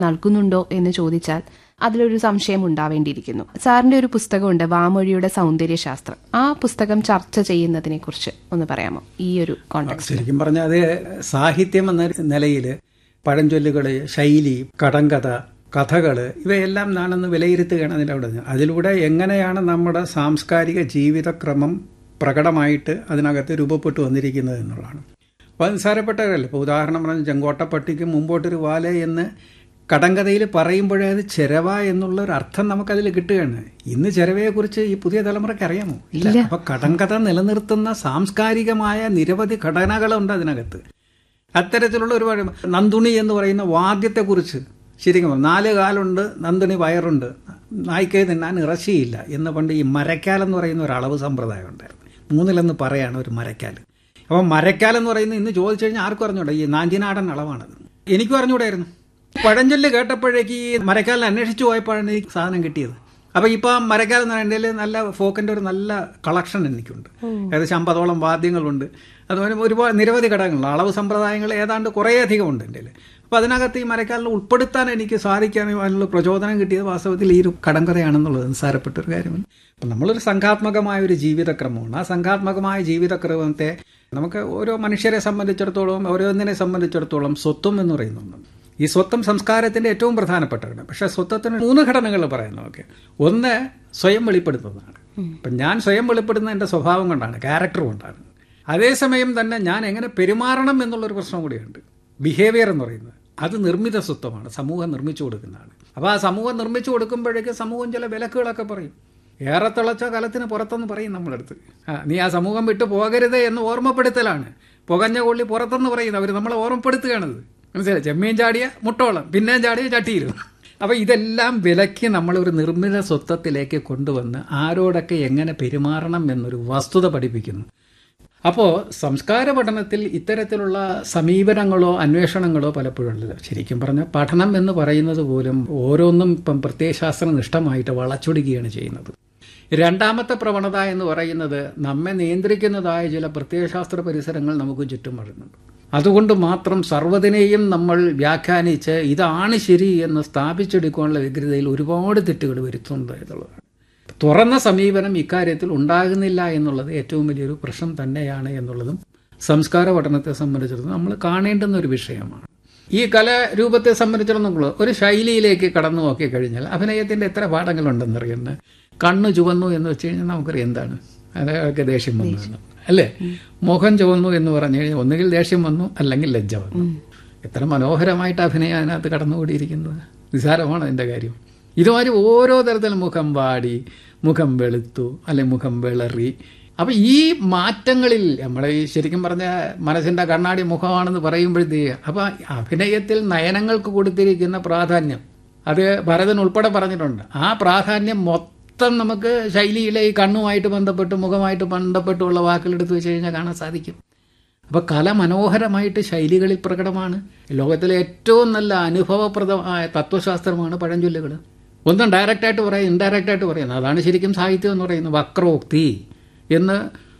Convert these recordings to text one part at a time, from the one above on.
നൽകുന്നുണ്ടോ എന്ന് ചോദിച്ചാൽ അതിലൊരു സംശയം ഉണ്ടാവേണ്ടിയിരിക്കുന്നു സാറിന്റെ ഒരു പുസ്തകമുണ്ട് വാമൊഴിയുടെ സൗന്ദര്യശാസ്ത്രം ആ പുസ്തകം ചർച്ച ചെയ്യുന്നതിനെ കുറിച്ച് ഒന്ന് പറയാമോ ഈ ഒരു കോണ്ടെക്സ്റ്റ് ശരിക്കും പറഞ്ഞാൽ അത് സാഹിത്യം എന്ന നിലയിൽ പഴഞ്ചൊല്ലുകള് ശൈലി കടങ്കഥ കഥകള് ഇവയെല്ലാം ഞാനൊന്ന് വിലയിരുത്തുകയാണ് അതിൻ്റെ അവിടെ നിന്ന്. അതിലൂടെ എങ്ങനെയാണ് നമ്മുടെ സാംസ്കാരിക ജീവിതക്രമം പ്രകടമായിട്ട് അതിനകത്ത് രൂപപ്പെട്ടു വന്നിരിക്കുന്നത് എന്നുള്ളതാണ് അപ്പോൾ അത് നിസ്സാരപ്പെട്ടതല്ല ഇപ്പോൾ ഉദാഹരണം പറഞ്ഞാൽ ചെങ്കോട്ടപ്പട്ടിക്ക് മുമ്പോട്ടൊരു വാല എന്ന് കടങ്കഥയിൽ പറയുമ്പോഴേ അത് ചെരവ എന്നുള്ള ഒരു അർത്ഥം നമുക്കതിൽ കിട്ടുകയാണ് ഇന്ന് ചെരവയെക്കുറിച്ച് ഈ പുതിയ തലമുറയ്ക്ക് അറിയാമോ ഇല്ല അപ്പൊ കടങ്കഥ നിലനിർത്തുന്ന സാംസ്കാരികമായ നിരവധി ഘടനകളുണ്ട് അതിനകത്ത് അത്തരത്തിലുള്ള ഒരുപാട് നന്ദുണി എന്ന് പറയുന്ന വാദ്യത്തെക്കുറിച്ച് ശരിക്കും പറഞ്ഞു, നാല് കാലുണ്ട് നന്ദുണി വയറുണ്ട് നായ്ക്കേ തിന്നാൻ ഇറച്ചിയില്ല എന്ന് പണ്ട് ഈ മരക്കാൽ എന്ന് പറയുന്ന ഒരു അളവ് സമ്പ്രദായം ഉണ്ടായിരുന്നു മൂന്നിലെന്ന് പറയാണ് ഒരു മരക്കാൽ അപ്പം മരക്കാൽ എന്ന് പറയുന്നത് ഇന്ന് ചോദിച്ചു കഴിഞ്ഞാൽ ആർക്കും അറിഞ്ഞൂടാ ഈ നാഞ്ചിനാടൻ അളവാണത് എനിക്കും അറിഞ്ഞൂടായിരുന്നു പഴഞ്ചൊല്ല് കേട്ടപ്പോഴേക്ക് ഈ മരക്കാലിനെ അന്വേഷിച്ചു പോയപ്പോഴാണ് ഈ സാധനം കിട്ടിയത് അപ്പൊ ഇപ്പൊ ആ മരക്കാൽ എന്ന് പറയുന്നതിൽ നല്ല ഫോക്കിന്റെ ഒരു നല്ല കളക്ഷൻ എനിക്കുണ്ട് ഏകദേശം അമ്പതോളം വാദ്യങ്ങളുണ്ട് അതുപോലെ ഒരുപാട് നിരവധി ഘടകങ്ങളുണ്ട് അളവ് സമ്പ്രദായങ്ങൾ ഏതാണ്ട് കുറേ അധികം ഉണ്ട് എൻ്റെ അപ്പോൾ അതിനകത്ത് ഈ മരക്കാലിനെ ഉൾപ്പെടുത്താൻ എനിക്ക് സാധിക്കാൻ അതിനുള്ള പ്രചോദനം കിട്ടിയത് വാസ്തവത്തിൽ ഈ ഒരു കടങ്കഥയാണെന്നുള്ളത് നിസ്സാരപ്പെട്ട ഒരു കാര്യമാണ് അപ്പം നമ്മളൊരു സംഘാത്മകമായ ഒരു ജീവിതക്രമമാണ് ആ സംഘാത്മകമായ ജീവിതക്രമത്തെ നമുക്ക് ഓരോ മനുഷ്യരെ സംബന്ധിച്ചിടത്തോളം ഓരോന്നിനെ സംബന്ധിച്ചിടത്തോളം സ്വത്വം എന്ന് പറയുന്ന ഒന്നുണ്ട് ഈ സ്വത്വം സംസ്കാരത്തിന്റെ ഏറ്റവും പ്രധാനപ്പെട്ടതാണ് പക്ഷെ സ്വത്വത്തിന് മൂന്ന് ഘടനകൾ പറയാം നമുക്ക് ഒന്ന് സ്വയം വെളിപ്പെടുത്തുന്നതാണ് അപ്പം ഞാൻ സ്വയം വെളിപ്പെടുന്ന എൻ്റെ സ്വഭാവം കൊണ്ടാണ് ക്യാരക്ടർ കൊണ്ടാണ് അതേസമയം തന്നെ ഞാൻ എങ്ങനെ പെരുമാറണം എന്നുള്ളൊരു പ്രശ്നം കൂടിയുണ്ട് ബിഹേവിയർ എന്ന് പറയുന്നത് അത് നിർമ്മിത സ്വത്വമാണ് സമൂഹം നിർമ്മിച്ചു കൊടുക്കുന്നതാണ് അപ്പോൾ ആ സമൂഹം നിർമ്മിച്ചു കൊടുക്കുമ്പോഴേക്ക് സമൂഹം ചില വിലക്കുകളൊക്കെ പറയും ഏറെ തിളച്ച കലത്തിന് പുറത്തെന്ന് പറയും നമ്മളടുത്ത് ആ നീ ആ സമൂഹം വിട്ടു പോകരുത് എന്ന് ഓർമ്മപ്പെടുത്തലാണ് പുകഞ്ഞ കൊള്ളി പുറത്തെന്ന് പറയുന്നത് അവർ നമ്മളെ ഓർമ്മപ്പെടുത്തുകയാണത് മനസ്സിലായി ചെമ്മീൻ ചാടിയ മുട്ടോളം പിന്നെയും ചാടിയ ചട്ടിയിലും അപ്പൊ ഇതെല്ലാം വിലക്കി നമ്മൾ ഒരു നിർമ്മിത സ്വത്വത്തിലേക്ക് കൊണ്ടുവന്ന് ആരോടൊക്കെ എങ്ങനെ പെരുമാറണം എന്നൊരു വസ്തുത പഠിപ്പിക്കുന്നു അപ്പോൾ സംസ്കാര പഠനത്തിൽ ഇത്തരത്തിലുള്ള സമീപനങ്ങളോ അന്വേഷണങ്ങളോ പലപ്പോഴും ഉള്ളത് ശരിക്കും പറഞ്ഞാൽ പഠനം എന്ന് പറയുന്നത് പോലും ഓരോന്നും ഇപ്പം പ്രത്യയശാസ്ത്ര നിഷ്ഠമായിട്ട് വളച്ചൊടുക്കുകയാണ് ചെയ്യുന്നത് രണ്ടാമത്തെ പ്രവണത എന്ന് പറയുന്നത് നമ്മെ നിയന്ത്രിക്കുന്നതായ ചില പ്രത്യയശാസ്ത്ര പരിസരങ്ങൾ നമുക്ക് ചുറ്റും വരുന്നുണ്ട് അതുകൊണ്ട് മാത്രം സർവ്വതിനെയും നമ്മൾ വ്യാഖ്യാനിച്ച് ഇതാണ് ശരി എന്ന് സ്ഥാപിച്ചെടുക്കാനുള്ള വ്യഗ്രതയിൽ ഒരുപാട് തെറ്റുകൾ വരുത്തുന്നുണ്ട് എന്നുള്ളതാണ് തുറന്ന സമീപനം ഇക്കാര്യത്തിൽ ഉണ്ടാകുന്നില്ല എന്നുള്ളത് ഏറ്റവും വലിയൊരു പ്രശ്നം തന്നെയാണ് എന്നുള്ളതും സംസ്കാര പഠനത്തെ സംബന്ധിച്ചിടത്തോളം നമ്മൾ കാണേണ്ടുന്ന ഒരു വിഷയമാണ് ഈ കലാരൂപത്തെ സംബന്ധിച്ചിടത്തോളം ഒരു ശൈലിയിലേക്ക് കടന്നു നോക്കി കഴിഞ്ഞാൽ അഭിനയത്തിന്റെ എത്ര പാഠങ്ങളുണ്ടെന്നറിയുന്നത് കണ്ണ് ചുവന്നു എന്ന് വെച്ച് കഴിഞ്ഞാൽ നമുക്കറിയാം എന്താണ് അതൊക്കെ ദേഷ്യം വന്നു എന്ന്. അല്ലേ മുഖം ചുവന്നു എന്ന് പറഞ്ഞു കഴിഞ്ഞാൽ ഒന്നുകിൽ ദേഷ്യം വന്നു അല്ലെങ്കിൽ ലജ്ജ വന്നു എത്ര മനോഹരമായിട്ട് അഭിനയം അതിനകത്ത് കടന്നുകൂടിയിരിക്കുന്നത് നിസാരമാണ് അതിന്റെ കാര്യം ഇതുമാതിരി ഓരോ തരത്തിലും മുഖം വാടി മുഖം വെളുത്തു അല്ലെ മുഖം വിളറി അപ്പൊ ഈ മാറ്റങ്ങളിൽ നമ്മളെ ഈ ശരിക്കും പറഞ്ഞ മനസ്സിന്റെ കണ്ണാടി മുഖമാണെന്ന് പറയുമ്പോഴത്തേക്ക് അപ്പൊ അഭിനയത്തിൽ നയനങ്ങൾക്ക് കൊടുത്തിരിക്കുന്ന പ്രാധാന്യം അത് ഭരതൻ ഉൾപ്പെടെ പറഞ്ഞിട്ടുണ്ട് ആ പ്രാധാന്യം മൊത്തം നമുക്ക് ശൈലിയിലെ ഈ കണ്ണുമായിട്ട് ബന്ധപ്പെട്ട് മുഖമായിട്ട് ബന്ധപ്പെട്ടുള്ള വാക്കുകൾ എടുത്തു വെച്ച് കഴിഞ്ഞാൽ കാണാൻ സാധിക്കും അപ്പോൾ കല മനോഹരമായിട്ട് ശൈലികളിൽ പ്രകടമാണ് ലോകത്തിലെ ഏറ്റവും നല്ല അനുഭവപ്രദമായ തത്വശാസ്ത്രമാണ് പഴഞ്ചൊല്ലുകൾ ഒന്നും ഡയറക്റ്റായിട്ട് പറയാം ഇൻഡയറക്റ്റായിട്ട് പറയുന്നത് അതാണ് ശരിക്കും സാഹിത്യം എന്ന് പറയുന്നത് വക്രോക്തി എന്ന്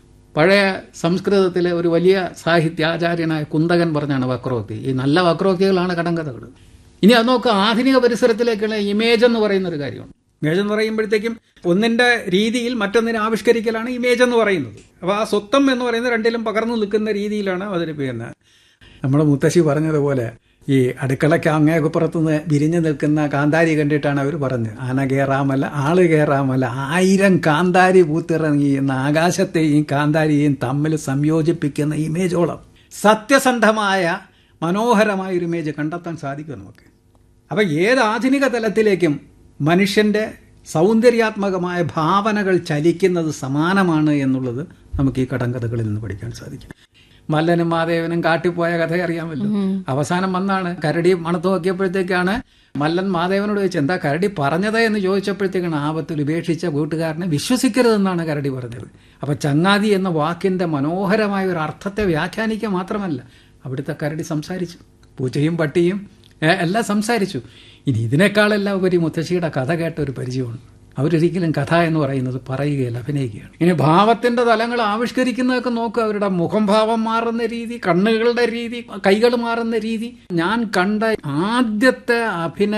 പഴയ സംസ്കൃതത്തിലെ ഒരു വലിയ സാഹിത്യാചാര്യനായ കുന്തകൻ പറഞ്ഞാണ് വക്രോക്തി ഈ നല്ല വക്രോക്തികളാണ് കടങ്കഥകൾ ഇനി അത് നോക്കുക ആധുനിക പരിസരത്തിലേക്കുള്ള ഇമേജ് എന്ന് പറയുന്ന ഒരു കാര്യമാണ് ഇമേജ് എന്ന് പറയുമ്പോഴത്തേക്കും ഒന്നിന്റെ രീതിയിൽ മറ്റൊന്നിനെ ആവിഷ്കരിക്കലാണ് ഇമേജ് എന്ന് പറയുന്നത് അപ്പോൾ ആ സ്വത്വം എന്ന് പറയുന്നത് രണ്ടിലും പകർന്നു നിൽക്കുന്ന രീതിയിലാണ് അവതരിപ്പിക്കുന്നത് നമ്മുടെ മുത്തശ്ശി പറഞ്ഞതുപോലെ ഈ അടുക്കളയ്ക്ക് അങ്ങേപ്പുറത്തുനിന്ന് വിരിഞ്ഞു നിൽക്കുന്ന കാന്താരി കണ്ടിട്ടാണ് അവർ പറഞ്ഞത് ആന കയറാമല്ല ആള് കയറാമല്ല ആയിരം കാന്താരി പൂത്തിറങ്ങി എന്ന ആകാശത്തെയും കാന്താരിയെയും തമ്മിൽ സംയോജിപ്പിക്കുന്ന ഇമേജോളം സത്യസന്ധമായ മനോഹരമായ ഒരു ഇമേജ് കണ്ടെത്താൻ സാധിക്കും നമുക്ക് അപ്പം ഏത് ആധുനിക തലത്തിലേക്കും മനുഷ്യന്റെ സൗന്ദര്യാത്മകമായ ഭാവനകൾ ചലിക്കുന്നത് സമാനമാണ് എന്നുള്ളത് നമുക്ക് ഈ കടങ്കഥകളിൽ നിന്ന് പഠിക്കാൻ സാധിക്കും മല്ലനും മാധേവനും കാട്ടിപ്പോയ കഥ അറിയാമല്ലോ അവസാനം വന്നാണ് കരടി മണത്ത് നോക്കിയപ്പോഴത്തേക്കാണ് മല്ലൻ മാധേവനോട് ചോദിച്ചു എന്താ കരടി പറഞ്ഞത് എന്ന് ചോദിച്ചപ്പോഴത്തേക്കാണ് ആപത്തിൽ ഉപേക്ഷിച്ച വീട്ടുകാരനെ വിശ്വസിക്കരുതെന്നാണ് കരടി പറഞ്ഞത് അപ്പൊ ചങ്ങാതി എന്ന വാക്കിന്റെ മനോഹരമായ ഒരു അർത്ഥത്തെ വ്യാഖ്യാനിക്കുക മാത്രമല്ല അവിടുത്തെ കരടി സംസാരിച്ചു പൂച്ചയും പട്ടിയും ഏ, എല്ലാം സംസാരിച്ചു ഇനി ഇതിനേക്കാളെല്ലാം ഉപരി മുത്തശ്ശിയുടെ കഥ കേട്ട ഒരു പരിചയമുണ്ട് അവരൊരിക്കലും കഥ എന്ന് പറയുന്നത് പറയുകയല്ല അഭിനയിക്കുകയാണ് ഇനി ഭാവത്തിന്റെ തലങ്ങൾ ആവിഷ്കരിക്കുന്നതൊക്കെ നോക്കുക അവരുടെ മുഖം ഭാവം മാറുന്ന രീതി കണ്ണുകളുടെ രീതി കൈകൾ മാറുന്ന രീതി ഞാൻ കണ്ട ആദ്യത്തെ അഭിനയ